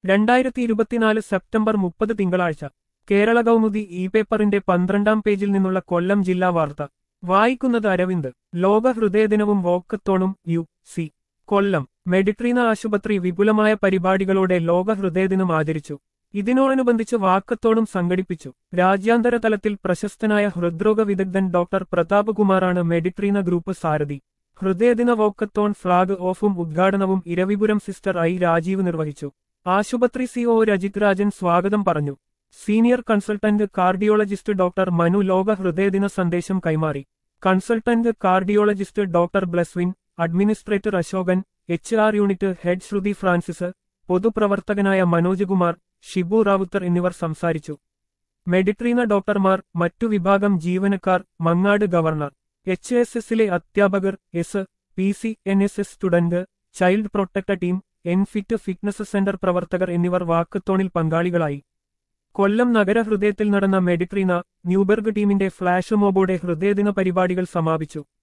രണ്ടായിരത്തി ഇരുപത്തിനാല് സെപ്റ്റംബർ മുപ്പത് തിങ്കളാഴ്ച കേരള കൗമുദി ഇ പേപ്പറിന്റെ പന്ത്രണ്ടാം പേജിൽ നിന്നുള്ള കൊല്ലം ജില്ലാ വാർത്ത വായിക്കുന്നത് അരവിന്ദ് ലോക ഹൃദയദിനവും വോക്കത്തോണും യു സി കൊല്ലം മെഡിട്രീന ആശുപത്രി വിപുലമായ പരിപാടികളോടെ ലോക ഹൃദയദിനം ആചരിച്ചു ഇതിനോടനുബന്ധിച്ച് വാക്കത്തോണും സംഘടിപ്പിച്ചു രാജ്യാന്തര തലത്തിൽ പ്രശസ്തനായ ഹൃദ്രോഗ വിദഗ്ധൻ ഡോക്ടർ പ്രതാപ് കുമാറാണ് മെഡിട്രീന ഗ്രൂപ്പ് സാരഥി ഹൃദയദിന വോക്കത്തോൺ ഫ്ളാഗ് ഓഫും ഉദ്ഘാടനവും ഇരവിപുരം സിസ്റ്റർ ഐ രാജീവ് നിർവഹിച്ചു ആശുപത്രി സിഒ രജിത് രാജൻ സ്വാഗതം പറഞ്ഞു senior consultant cardiologist doctor Manu ലോക ഹൃദയദിന സന്ദേശം കൈമാറി consultant cardiologist doctor Blesswin administrator Ashokan H R unit head Shruthi Francis പൊതുപ്രവർത്തകനായ മനോജ് കുമാർ ഷിബു റാവുത്തർ എന്നിവർ സംസാരിച്ചു മെഡിട്രീന ഡോക്ടർമാർ മറ്റു വിഭാഗം ജീവനക്കാർ മങ്ങാട് ഗവർണർ എച്ച് എസ് എസിലെ അധ്യാപകർ S P C N S S student child protect team Enfit fitness centre പ്രവർത്തകർ എന്നിവർ വാക്കത്തോണിൽ പങ്കാളികളായി കൊല്ലം നഗരഹൃദയത്തിൽ നടന്ന മെഡിട്രീന ന്യൂബർഗ് ടീമിന്റെ ഫ്ലാഷ് മോബോടെ ഹൃദയദിന പരിപാടികൾ സമാപിച്ചു